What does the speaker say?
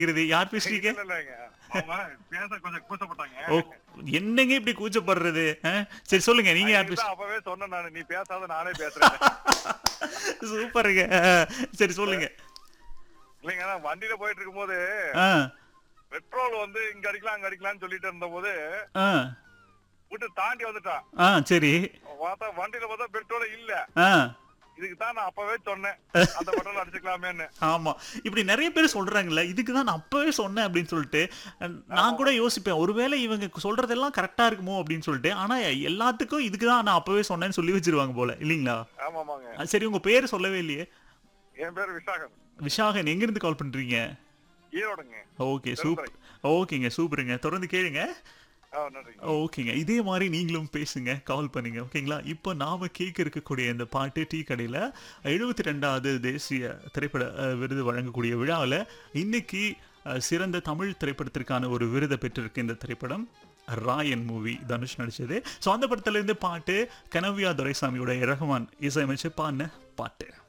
இது யார் பேசுறீங்க இல்ல, இல்லைங்க. அவங்க பேச கொஞ்சம் கூச்சப்பட்டாங்க ஓ என்னங்க இப்படி கூச்சப்படுறது ஆ? சரி சொல்லுங்க நீங்க யார் பேச இதுதான் அப்பவே சொன்னேன் நானு நீ பேசாத நானே பேசுறேன் சூப்பருங்க ஆ, சரி சொல்லுங்க இல்லைங்க நான் வண்டியில போயிட்டு இருக்கும்போது ஆ பெட்ரோல் வந்து இங்க அடிக்கலாம் அங்க அடிக்கலாம்னு சொல்லிட்டு இருந்த போது ஆ விட்டு தாண்டி வந்துட்டான் ஆ சரி பார்த்தா வண்டியில பார்த்தா பெட்ரோல் இல்ல ஆ இதுக்கு தான் நான் அப்பவே சொன்னேன் அந்த பெட்ரோல் அடிச்சுக்கலாமேன்னு ஆமா இப்படி நிறைய பேர் சொல்றாங்கல்ல இதுக்கு தான் நான் அப்பவே சொன்னேன் அப்படின்னு சொல்லிட்டு நான் கூட யோசிப்பேன் ஒருவேளை இவங்க சொல்றதெல்லாம் கரெக்டா இருக்குமோ அப்படின்னு சொல்லிட்டு ஆனா எல்லாத்துக்கும் இதுக்கு தான் நான் அப்பவே சொன்னேன்னு சொல்லி வச்சிருவாங்க போல இல்லீங்களா ஆமாமாங்க ஆ, சரி உங்க பேர் சொல்லவே இல்லையே என் பேரு விசாகன் விஷாகன் எங்க இருந்து கால் பண்றீங்க ஈரோடுங்க ஓகே சூப்பர் ஓகேங்க சூப்பருங்க தொடர்ந்து கேளுங்க ஆ நன்றிங்க ஓகேங்க இதே மாதிரி நீங்களும் பேசுங்க கால் பண்ணுங்க ஓகேங்களா இப்போ நாம கேட்க இருக்கக்கூடிய இந்த பாட்டு டீ கடையில் எழுபத்தி ரெண்டாவது தேசிய திரைப்பட அஹ், விருது வழங்கக்கூடிய விழாவில் இன்னைக்கு அஹ், சிறந்த தமிழ் திரைப்படத்திற்கான ஒரு விருதை பெற்றிருக்கு இந்த திரைப்படம் ராயன் மூவி தனுஷ் நடிச்சது ஸோ அந்த படத்துல இருந்து பாட்டு கனவியா துரைசாமியோட ரஹ்மான் இசையமைச்சு பாடின பாட்டு